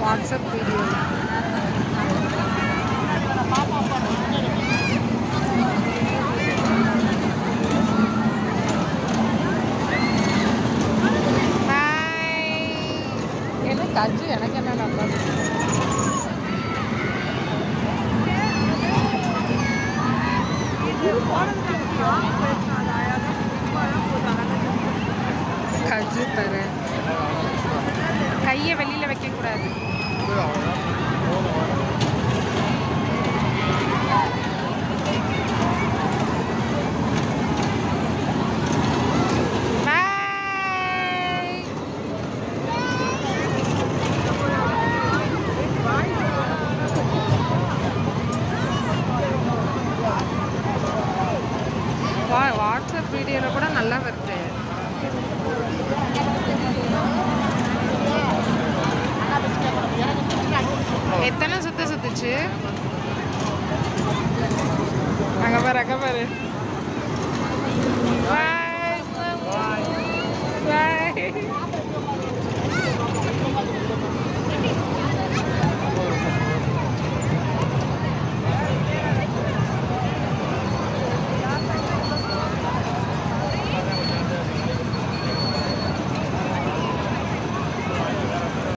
WhatsApp video hi என்ன கஜு எனக்கு என்ன நம்பர் கஜு தரு கையை வெளியில வைக்க கூடாது Bye. வா வாட்ஸ்அப் வீடியோவில் கூட நல்லா வருது எத்தனை சுத்து சுத்துச்சு அங்க பாரு அங்க பாரு பாய் பாய்